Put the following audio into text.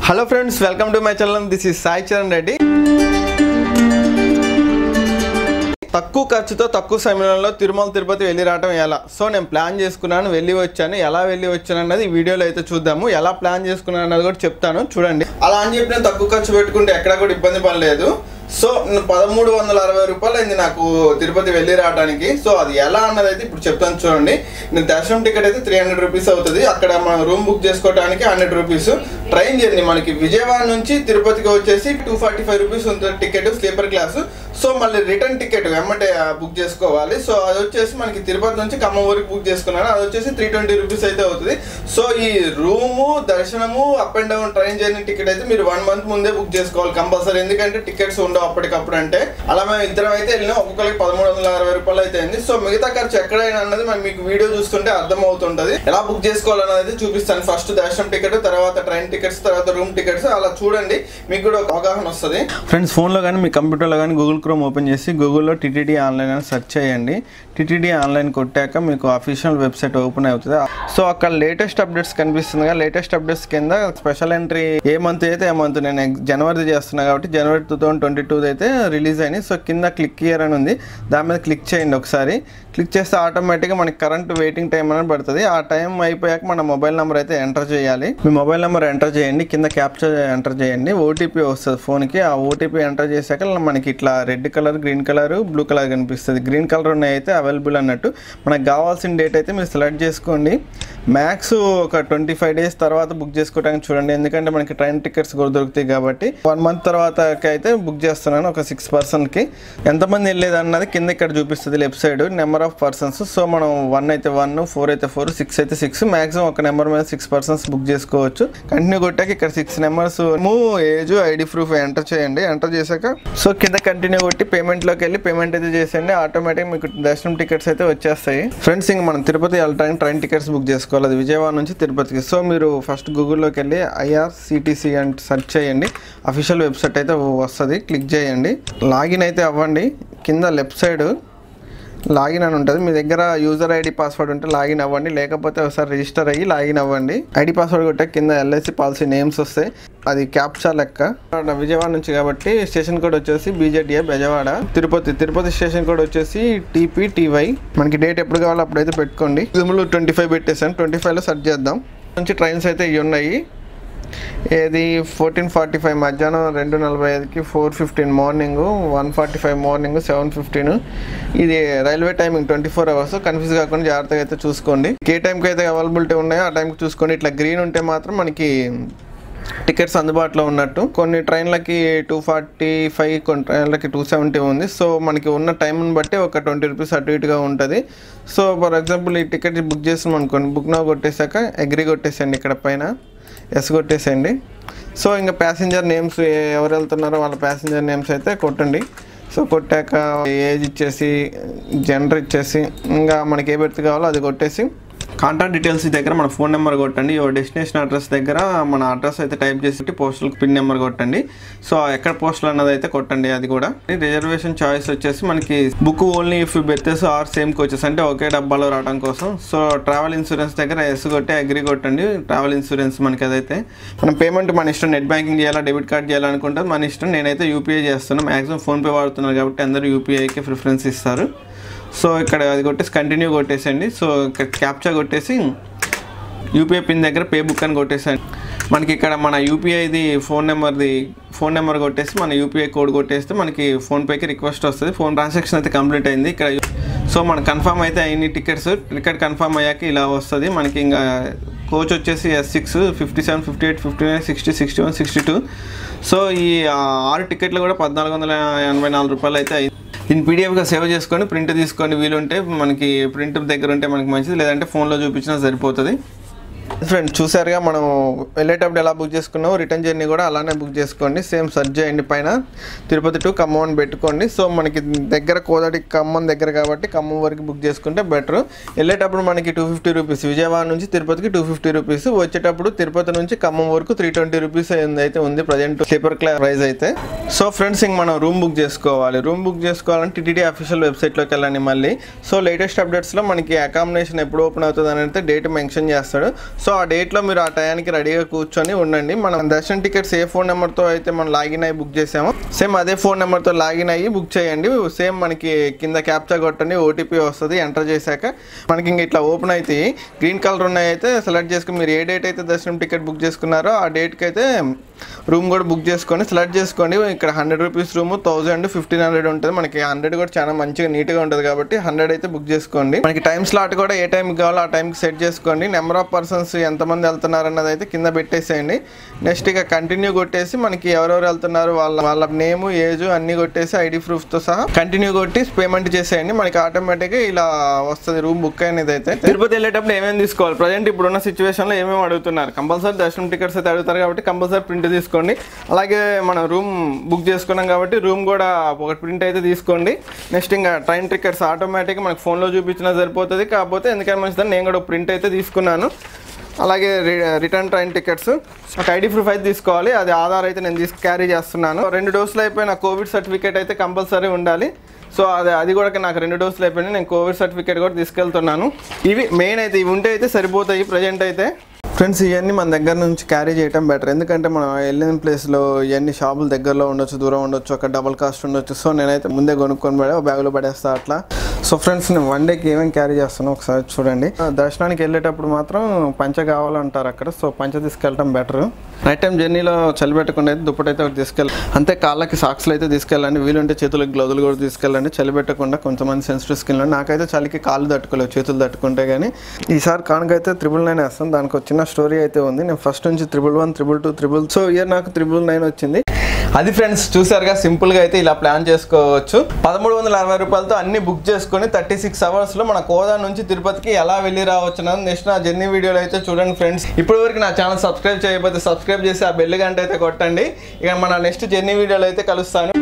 hello friends welcome to my channel this is Sai Charan Reddy తక్కువ ఖర్చుతో తక్కువ సమయంలో తిరుమల తిరుపతి వెళ్ళి రావడం ఎలా సో నేను ప్లాన్ చేసుకున్నాను వెళ్ళి వచ్చాను ఎలా వెళ్ళి వచ్చాను అన్నది ఈ వీడియోలో అయితే చూద్దాము ఎలా ప్లాన్ చేసుకున్నాను అన్నది కూడా చెప్తాను చూడండి అలా అని చెప్పి నేను తక్కువ ఖర్చు పెట్టుకుంటే ఎక్కడ కూడా ఇబ్బంది పడలేదు సో పదమూడు వందల అరవై రూపాయలు అయింది నాకు తిరుపతి వెళ్ళి రావడానికి సో అది ఎలా అన్నది అయితే ఇప్పుడు చెప్తాను చూడండి నేను దర్శనం టికెట్ అయితే త్రీ హండ్రెడ్ రూపీస్ అవుతుంది అక్కడ మనం రూమ్ బుక్ చేసుకోవడానికి హండ్రెడ్ రూపీస్ ట్రైన్ జర్నీ మనకి విజయవాడ నుంచి తిరుపతికి వచ్చేసి టూ ఫార్టీ ఫైవ్ రూపీస్ ఉంటుంది టికెట్ స్లీపర్ క్లాస్ సో మళ్ళీ రిటర్న్ టికెట్ వెమ్మటే బుక్ చేసుకోవాలి సో అది వచ్చేసి మనకి తిరుపతి నుంచి ఖమ్మం వరకు బుక్ చేసుకున్నాను అది వచ్చేసి త్రీ ట్వంటీ రూపీస్ అయితే అవుతుంది సో ఈ రూము దర్శనము up and down train journey ticket అయితే మీరు వన్ మంత్ ముందే బుక్ చేసుకోవాలి కంపల్సరీ ఎందుకంటే టికెట్స్ ఉండవు అప్పటికప్పుడు అంటే అలా మేము ఇద్దరం అయితే వెళ్ళినాం ఒక్కొక్కరికి పదమూడు వందల అరవై రూపాయలు అయితే అయింది సో మిగతా ఖర్చు ఎక్కడైనా అన్నది మనం మీకు వీడియో చూస్తుంటే అర్థం అవుతుంటది ఎలా బుక్ చేసుకోవాలన్నది అయితే చూపిస్తాను ఫస్ట్ దర్శనం టికెట్ తర్వాత ట్రైన్ టికెట్స్ తర్వాత రూమ్ టికెట్స్ అలా చూడండి మీకు కూడా ఒక అవగాహన వస్తుంది ఫ్రెండ్స్ ఫోన్లో కానీ మీ కంప్యూటర్లో కానీ గూగుల్ క్రోమ్ ఓపెన్ చేసి గూగుల్లో టీటీడీ ఆన్లైన్ అని సెర్చ్ చేయండి టీటీడీ ఆన్లైన్ కొట్టాక మీకు అఫీషియల్ వెబ్సైట్ ఓపెన్ అవుతుంది సో అక్కడ లేటెస్ట్ అప్డేట్స్ కనిపిస్తుంది లేటెస్ట్ అప్డేట్స్ కింద స్పెషల్ ఎంట్రీ ఏ మంత్ అయితే ఏ మంత్ నేను జనవరి చేస్తున్నా కాబట్టి జనవరి టూ థౌసండ్ ట్వంటీ టూ అయితే రిలీజ్ అయినాయి సో కింద క్లిక్ ఇయర్ అని ఉంది దాని మీద క్లిక్ చేయండి ఒకసారి క్లిక్ చేస్తే ఆటోమేటిక్గా మనకి కరెంట్ వెయిటింగ్ టైం అనేది పడుతుంది ఆ టైం అయిపోయాక మన మొబైల్ నెంబర్ అయితే ఎంటర్ చేయాలి మీ మొబైల్ నెంబర్ ఎంటర్ చేయండి కింద క్యాప్చర్ ఎంటర్ చేయండి ఓటీపీ వస్తుంది ఫోన్కి ఆ ఓటీపీ ఎంటర్ చేశాక మనకి ఇట్లా red colour green colour blue colour కనిపిస్తుంది గ్రీన్ కలర్ ఉన్నాయి అయితే అవైలబుల్ అన్నట్టు మనకు కావాల్సిన డేట్ అయితే మీరు సెలెక్ట్ చేసుకోండి మ్యాక్స్ ఒక ట్వంటీ ఫైవ్ డేస్ తర్వాత బుక్ చేసుకోవడానికి చూడండి ఎందుకంటే మనకి ట్రైన్ టికెట్స్ కూడా దొరుకుతాయి కాబట్టి వన్ మంత్ తర్వాత అయితే బుక్ చేస్తున్నాను ఒక సిక్స్ పర్సన్కి ఎంతమంది వెళ్ళేది అన్నది కింద ఇక్కడ చూపిస్తుంది left side number of persons so మనం వన్ అయితే వన్ ఫోర్ అయితే ఫోర్ సిక్స్ అయితే సిక్స్ మాక్సిమం ఒక నెంబర్ మీద సిక్స్ పర్సన్స్ బుక్ చేసుకోవచ్చు కంటిన్యూ కొట్టాక ఇక్కడ six numbers age ID proof enter చేయండి ఎంటర్ చేశాక సో కింద కంటిన్యూ కొట్టి పేమెంట్లోకి వెళ్ళి పేమెంట్ అయితే చేసేయండి ఆటోమేటిక్ మీకు దర్శనం టికెట్స్ అయితే వచ్చేస్తాయి ఫ్రెండ్స్ ఇంక మనం తిరుపతి వెళ్ళడానికి ట్రైన్ టికెట్స్ బుక్ చేసుకోవాలి అది విజయవాడ నుంచి తిరుపతికి సో మీరు ఫస్ట్ గూగుల్లోకి వెళ్ళి ఐఆర్సిటీసీ అని సెర్చ్ చేయండి అఫీషియల్ వెబ్సైట్ అయితే వస్తుంది క్లిక్ చేయండి లాగిన్ అయితే అవ్వండి కింద లెఫ్ట్ సైడ్ లాగిన్ అని ఉంటుంది మీ దగ్గర యూజర్ ఐడి పాస్వర్డ్ ఉంటే లాగిన్ అవ్వండి లేకపోతే ఒకసారి రిజిస్టర్ అయ్యి లాగిన్ అవ్వండి ఐడి పాస్వర్డ్ కొట్టే కింద ఎల్ఐసి పాలసీ నేమ్స్ వస్తాయి అది క్యాప్చా లెక్క విజయవాడ నుంచి కాబట్టి స్టేషన్ కోడ్ వచ్చేసి BJTA Bezawada Tirupati Tirupati station code వచ్చేసి టీపీ టీవై మనకి డేట్ ఎప్పుడు కావాలో అప్పుడైతే పెట్టుకోండి ఇదిములు ట్వంటీ ఫైవ్ పెట్టేసాను ట్వంటీ ఫైవ్లో సెర్చ్ చేద్దాం నుంచి ట్రైన్స్ అయితే ఇవి ఉన్నాయి ఏది ఫోర్టీన్ ఫార్టీ ఫైవ్ మధ్యాహ్నం రెండు నలభై ఐదుకి four fifteen morning one forty five morning seven fifteen ఇది railway timing twenty four hours confuse కాకుండా జాగ్రత్తగా అయితే చూసుకోండి ఏ టైంకి అయితే అవైలబిలిటీ ఉన్నాయో ఆ టైంకి చూసుకోండి ఇట్లా గ్రీన్ ఉంటే మాత్రం మనకి టికెట్స్ అందుబాటులో ఉన్నట్టు కొన్ని ట్రైన్లకి టూ ఫార్టీ ఫైవ్ కొన్ని ట్రైన్లకి టూ సెవెంటీ ఉంది సో మనకి ఉన్న టైంని బట్టి ఒక ట్వంటీ రూపీస్ అటు ఇటుగా ఉంటుంది సో ఫర్ ఎగ్జాంపుల్ ఈ టికెట్ బుక్ చేసినాం అనుకోండి బుక్ నా కొట్టేశాక అగ్రి కొట్టేసండి ఇక్కడ పైన ఎస్ కొట్టేసేయండి సో ఇంకా ప్యాసింజర్ నేమ్స్ ఎవరు వెళ్తున్నారో వాళ్ళ ప్యాసింజర్ నేమ్స్ అయితే కొట్టండి సో కొట్టాక ఏజ్ ఇచ్చేసి జెండర్ ఇచ్చేసి ఇంకా మనకి ఏ బెర్త్ కావాలో అది కొట్టేసి కాంటాక్ట్ డీటెయిల్స్ దగ్గర మన ఫోన్ నెంబర్ కొట్టండి యువర్ డెస్టినేషన్ అడ్రస్ దగ్గర మన అడ్రస్ అయితే టైప్ చేసి పోస్టల్ పిన్ నెంబర్ కొట్టండి సో ఎక్కడ పోస్టల్ అన్నది అయితే కొట్టండి అది కూడా రిజర్వేషన్ చాయిస్ వచ్చేసి మనకి book only if berths are same coaches అంటే ఒకే డబ్బాలో రావడం కోసం సో ట్రావెల్ ఇన్సూరెన్స్ దగ్గర ఎస్ కొట్టి అగ్రి కొట్టండి ట్రావెల్ ఇన్సూరెన్స్ మనకి అదైతే మనం పేమెంట్ మన ఇష్టం నెట్ బ్యాంకింగ్ చేయాలా డెబిట్ కార్డ్ చేయాలనుకుంటే మన ఇష్టం నేనైతే యూపీఐ చేస్తున్నాను మాక్సిమం ఫోన్పే వాడుతున్నారు కాబట్టి అందరూ యూపీఐకి ప్రిఫరెన్స్ ఇస్తారు సో ఇక్కడ అది కొట్టేసి కంటిన్యూ కొట్టేసండి సో ఇక్కడ క్యాప్చా కొట్టేసి యూపీఐ పిన్ దగ్గర పే బుక్ అని కొట్టేసండి మనకి ఇక్కడ మన యూపీఐది ఫోన్ నెంబర్ది ఫోన్ నెంబర్ కొట్టేసి మన యూపీఐ కోడ్ కొట్టేస్తే మనకి ఫోన్పేకి రిక్వెస్ట్ వస్తుంది ఫోన్ ట్రాన్సాక్షన్ అయితే కంప్లీట్ అయింది ఇక్కడ సో మన కన్ఫర్మ్ అయితే అయిన టికెట్స్ టికెట్ కన్ఫర్మ్ అయ్యాక ఇలా వస్తుంది మనకి ఇంకా కోచ్ వచ్చేసి S six fifty seven fifty eight fifty nine sixty sixty one sixty two so ఈ ఆరు టికెట్లు కూడా పద్నాలుగు వందల ఎనభై నాలుగు రూపాయలు అయితే అయింది దీన్ని పీడిఎఫ్గా సేవ్ చేసుకొని ప్రింట్ తీసుకొని వీలుంటే మనకి ప్రింట్ దగ్గర ఉంటే మనకి మంచిది లేదంటే ఫోన్లో చూపించినా సరిపోతుంది ఫ్రెండ్స్ చూసారుగా మనం వెళ్ళేటప్పుడు ఎలా బుక్ చేసుకున్నామో రిటర్న్ జర్నీ కూడా అలానే బుక్ చేసుకోండి సేమ్ సర్చ్ చేయండి పైన తిరుపతి టు ఖమ్మం అని పెట్టుకోండి సో మనకి దగ్గర కోదటి ఖమ్మం దగ్గర కాబట్టి ఖమ్మం వరకు బుక్ చేసుకుంటే బెటర్ వెళ్ళేటప్పుడు మనకి టూ ఫిఫ్టీ రూపీస్ విజయవాడ నుంచి తిరుపతికి టూ ఫిఫ్టీ రూపీస్ వచ్చేటప్పుడు తిరుపతి నుంచి ఖమ్మం వరకు త్రీ ట్వంటీ రూపీస్ అయితే ఉంది ప్రజెంట్ స్లీపర్ క్లాస్ ప్రైస్ అయితే సో ఫ్రెండ్స్ ఇంక మనం రూమ్ బుక్ చేసుకోవాలి రూమ్ బుక్ చేసుకోవాలంటే టీటీడీ అఫీషియల్ వెబ్సైట్లోకి వెళ్ళండి మళ్ళీ సో లేటెస్ట్ అప్డేట్స్లో మనకి అకామిడేషన్ ఎప్పుడు ఓపెన్ అవుతుంది అని అయితే డేట్ మెన్షన్ చేస్తాడు సో ఆ డేట్లో మీరు ఆ టయానికి రెడీగా కూర్చొని ఉండండి మనం దర్శనం టికెట్స్ ఏ ఫోన్ నెంబర్తో అయితే మనం లాగిన్ అయ్యి బుక్ చేసామో సేమ్ అదే ఫోన్ నెంబర్తో లాగిన్ అయ్యి బుక్ చేయండి సేమ్ మనకి కింద క్యాప్చా కొట్టండి ఓటీపీ వస్తుంది ఎంటర్ చేశాక మనకి ఇంక ఇట్లా ఓపెన్ అయితే గ్రీన్ కలర్ ఉన్నాయి అయితే సెలెక్ట్ చేసుకుని మీరు ఏ డేట్ అయితే దర్శనం టికెట్ బుక్ చేసుకున్నారో ఆ డేట్కి అయితే రూమ్ కూడా బుక్ చేసుకొని సెలెక్ట్ చేసుకోండి ఇక్కడ hundred rupees room thousand fifteen hundred ఉంటుంది మనకి హండ్రెడ్ కూడా చాలా మంచిగా నీట్గా ఉంటుంది కాబట్టి హండ్రెడ్ అయితే బుక్ చేసుకోండి మనకి టైం స్లాట్ కూడా ఏ టైంకి కావాలో ఆ టైంకి సెట్ చేసుకోండి నెంబర్ ఆఫ్ పర్సన్స్ ఎంతమంది వెళ్తున్నారు అన్నది అయితే కింద పెట్టేసేయండి నెక్స్ట్ ఇక కంటిన్యూ కొట్టేసి మనకి ఎవరెవరు వెళ్తున్నారు వాళ్ళ వాళ్ళ నేమ్ ఏజ్ అన్ని కొట్టేసి ఐడి ప్రూఫ్తో సహా కంటిన్యూ కొట్టి పేమెంట్ చేసేయండి మనకి ఆటోమేటిక్గా ఇలా వస్తుంది రూమ్ బుక్ అనేది అయితే తిరుపతి వెళ్ళేటప్పుడు ఏమేమి తీసుకోవాలి ప్రజెంట్ ఇప్పుడున్న సిచ్యువేషన్లో ఏమేమి అడుగుతున్నారు కంపల్సరీ దర్శనం టికెట్స్ అయితే అడుగుతారు కాబట్టి కంపల్సరీ ప్రింట్ తీసుకోండి అలాగే మనం రూమ్ బుక్ చేసుకున్నాం కాబట్టి రూమ్ కూడా ఒక ప్రింట్ అయితే తీసుకోండి నెక్స్ట్ ఇంకా ట్రైన్ టికెట్స్ ఆటోమేటిక్గా మనకి ఫోన్లో చూపించినా సరిపోతుంది కాకపోతే ఎందుకని మంచిదని నేను కూడా ప్రింట్ అయితే తీసుకున్నాను అలాగే రి- రిటర్న్ ట్రైన్ టికెట్స్ ఒక ఐడి ప్రూఫ్ అయితే తీసుకోవాలి అది ఆధార్ అయితే నేను తీసుకు క్యారీ చేస్తున్నాను రెండు డోసులు అయిపోయిన కోవిడ్ సర్టిఫికేట్ అయితే కంపల్సరీ ఉండాలి సో అది అది కూడా నాకు రెండు డోసులు అయిపోయినాయి నేను కోవిడ్ సర్టిఫికేట్ కూడా తీసుకెళ్తున్నాను ఇవి మెయిన్ అయితే ఇవి ఉంటే అయితే సరిపోతాయి ప్రజెంట్ అయితే ఫ్రెండ్స్ ఇవన్నీ మన దగ్గర నుంచి క్యారీ చేయడం బెటర్ ఎందుకంటే మనం వెళ్ళిన ప్లేస్లో ఇవన్నీ షాపులు దగ్గరలో ఉండొచ్చు దూరం ఉండొచ్చు ఒక డబుల్ కాస్ట్ ఉండొచ్చు సో నేనైతే ముందే కొనుక్కొని పడే బ్యాగ్లో పడేస్తా అట్లా సో ఫ్రెండ్స్ నేను వన్ డేకి ఏమేమి క్యారీ చేస్తానో ఒకసారి చూడండి ఆ, దర్శనానికి వెళ్ళేటప్పుడు మాత్రం పంచ కావాలంటారు అక్కడ సో పంచ తీసుకెళ్ళటం బెటర్ నైట్ టైం జర్నీలో చలి పెట్టకుండా అయితే దుప్పటి అయితే ఒకటి తీసుకెళ్ళి అంతే కాళ్ళకి సాక్స్లు అయితే తీసుకెళ్ళండి వీలుంటే చేతులకు గ్లౌజులు కూడా తీసుకెళ్ళండి చలి పెట్టకుండా కొంతమంది సెన్సిటివ్ స్కిన్ నాకైతే చలికి కాళ్ళు తట్టుకోలేవు చేతులు తట్టుకుంటే కానీ ఈసారి కానుకైతే త్రిబుల్ నైన్ వేస్తాను దానికి ఒక చిన్న స్టోరీ అయితే ఉంది నేను ఫస్ట్ నుంచి triple one triple two triple so year నాకు త్రిబుల్ నైన్ వచ్చింది అది ఫ్రెండ్స్ చూసారుగా సింపుల్గా అయితే ఇలా ప్లాన్ చేసుకోవచ్చు పదమూడు వందల అరవై రూపాయలతో అన్ని బుక్ చేసుకొని థర్టీ సిక్స్ అవర్స్లో మన కోదా నుంచి తిరుపతికి ఎలా వెళ్ళి రావచ్చు అన్నది నెక్స్ట్ నా జర్నీ వీడియోలో అయితే చూడండి ఫ్రెండ్స్ ఇప్పటి వరకు నా ఛానల్ సబ్స్క్రైబ్ చేయకపోతే సబ్స్క్రైబ్ చేసి ఆ బెల్ గంట అయితే కొట్టండి ఇక మన నెక్స్ట్ జర్నీ వీడియోలో అయితే కలుస్తాను